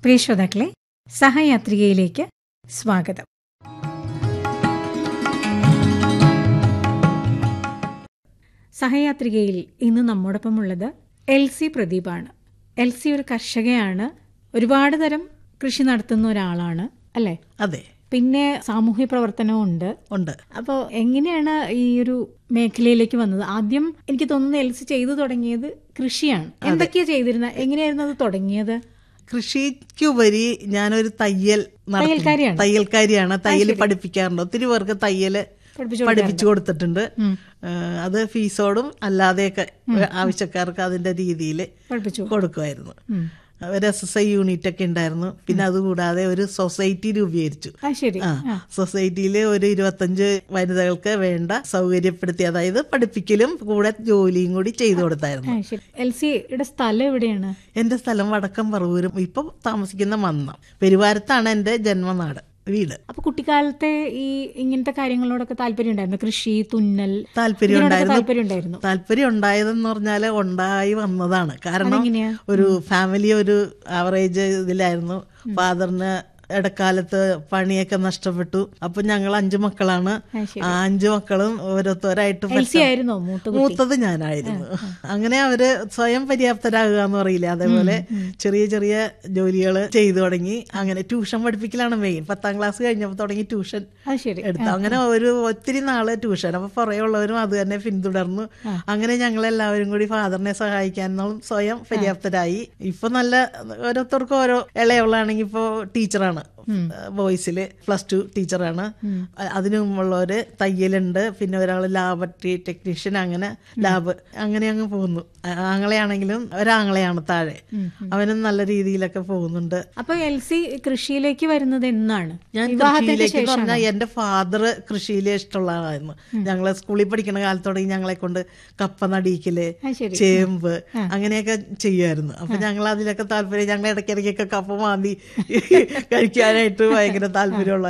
പ്രിയ ശ്രോതാക്കളെ സഹയാത്രികയിലേക്ക് സ്വാഗതം സഹയാത്രികയിൽ ഇന്ന് നമ്മോടൊപ്പമുള്ളത് എൽ സി പ്രദീപാണ് എൽ സി ഒരു കർഷകയാണ് ഒരുപാട് തരം കൃഷി നടത്തുന്ന ഒരാളാണ് അല്ലേ അതെ പിന്നെ സാമൂഹ്യ പ്രവർത്തനവും ഉണ്ട് ഉണ്ട് അപ്പോൾ എങ്ങനെയാണ് ഈ ഒരു മേഖലയിലേക്ക് വന്നത് ആദ്യം എനിക്ക് തോന്നുന്നു എൽ സി ചെയ്തു തുടങ്ങിയത് കൃഷിയാണ് എന്തൊക്കെയാ ചെയ്തിരുന്നത് എങ്ങനെയായിരുന്നു അത് തുടങ്ങിയത് കൃഷിക്കുപരി ഞാനൊരു തയ്യൽ നടത്തുന്നു. തയ്യൽക്കാരിയാണ്? തയ്യൽക്കാരിയാണ് തയ്യൽ പഠിപ്പിക്കാറുണ്ട് ഒത്തിരി പേർക്ക് തയ്യൽ പഠിപ്പിച്ചു പഠിപ്പിച്ചു കൊടുത്തിട്ടുണ്ട് ഏഹ് അത് ഫീസോടും അല്ലാതെയൊക്കെ ആവശ്യക്കാർക്ക് അതിന്റെ രീതിയിൽ പഠിപ്പിച്ചു കൊടുക്കുമായിരുന്നു ഒരു എസ് എസ് ഐ യൂണിറ്റ് ഒക്കെ ഉണ്ടായിരുന്നു പിന്നെ അതുകൂടാതെ ഒരു സൊസൈറ്റി രൂപീകരിച്ചു ആ ശരി ആ സൊസൈറ്റിയിലെ ഒരു ഇരുപത്തഞ്ച് വനിതകൾക്ക് വേണ്ട സൗകര്യപ്പെടുത്തി അതായത് പഠിപ്പിക്കലും കൂടെ ജോലിയും കൂടി ചെയ്തു കൊടുത്തായിരുന്നു ആ ശരി എൽ സിയുടെ സ്ഥലം എവിടെയാണ് എന്റെ സ്ഥലം വടക്കം പറവൂരും ഇപ്പൊ താമസിക്കുന്ന മന്നം പെരുവാരത്താണ് എന്റെ ജന്മനാട് വീട് അപ്പൊ കുട്ടിക്കാലത്തെ ഈ ഇങ്ങനത്തെ കാര്യങ്ങളോടൊക്കെ താല്പര്യം ഉണ്ടായിരുന്നു കൃഷി തുന്നൽ താല്പര്യം ഇതിനോടൊക്കെ ഉണ്ടായിരുന്നു താല്പര്യം ഉണ്ടായിരുന്നു താല്പര്യം ഉണ്ടായതെന്ന് പറഞ്ഞാല് ഉണ്ടായി വന്നതാണ് കാരണം അതെങ്ങനെയാ ഒരു ഫാമിലി ഒരു ആവറേജ് ഇതിലായിരുന്നു ഫാദറിന് ഇടക്കാലത്ത് പണിയൊക്കെ നഷ്ടപ്പെട്ടു അപ്പൊ ഞങ്ങൾ അഞ്ചു മക്കളാണ് ആ, ശരി. ആ അഞ്ചു മക്കളും ഓരോരുത്തരായിട്ട് എൽ സി ആയിരുന്നോ മൂത്ത കുട്ടി? മൂത്തത് ഞാനായിരുന്നു അങ്ങനെ അവര് സ്വയം പര്യാപ്തരാകുക എന്ന് പറയില്ല അതേപോലെ ചെറിയ ചെറിയ ജോലികൾ ചെയ്തു തുടങ്ങി അങ്ങനെ ട്യൂഷൻ പഠിപ്പിക്കലാണ് മെയിൻ പത്താം ക്ലാസ് കഴിഞ്ഞപ്പോൾ തുടങ്ങി ട്യൂഷൻ അത് ശരി എടുത്തു അങ്ങനെ ഒരു ഒത്തിരി നാള് ട്യൂഷൻ അപ്പൊ പുറകെ ഉള്ളവരും അത് തന്നെ പിന്തുടർന്നു അങ്ങനെ ഞങ്ങൾ എല്ലാവരും കൂടി ഫാദറിനെ സഹായിക്കാനും സ്വയം പര്യാപ്തരായി ഇപ്പൊ നല്ല ഓരോരുത്തർക്കും ഓരോ ഇളയവളാണെങ്കിൽ ഇപ്പോ ടീച്ചറാണ് വോയിസിൽ പ്ലസ് ടു ടീച്ചറാണ് അതിനു മുമ്പുള്ളവര് തയ്യലുണ്ട് പിന്നെ ഒരാൾ ലാബറട്ടറി ടെക്നീഷ്യൻ അങ്ങനെ ലാബ് അങ്ങനെ അങ്ങ് പോകുന്നു ആ- ആങ്ങളെയാണെങ്കിലും ഒരാങ്ങളെയാണ് താഴെ അവനും നല്ല രീതിയിലൊക്കെ പോകുന്നുണ്ട് അപ്പൊ എൽ സി കൃഷിയിലേക്ക് വരുന്നത് എന്നാണ് ഞാൻ വിവാഹത്തിന്റെ കൃഷിയിലേക്ക് ശേഷം പറഞ്ഞാൽ എന്റെ ഫാദർ കൃഷിയിൽ ഇഷ്ടമുള്ള ആളായിരുന്നു ഞങ്ങളെ സ്കൂളിൽ പഠിക്കുന്ന കാലത്ത് തുടങ്ങി ഞങ്ങളെ കൊണ്ട് കപ്പ നടിക്കല് അത് ശരി ചേമ്പ് അങ്ങനെയൊക്കെ ചെയ്യുമായിരുന്നു അപ്പൊ ഞങ്ങൾ അതിലൊക്കെ താല്പര്യം ഞങ്ങൾ ഇടയ്ക്കിടയ്ക്കൊക്കെ കപ്പ മാന്തി കഴിക്കാനായിട്ട് ഭയങ്കര താല്പര്യമുള്ള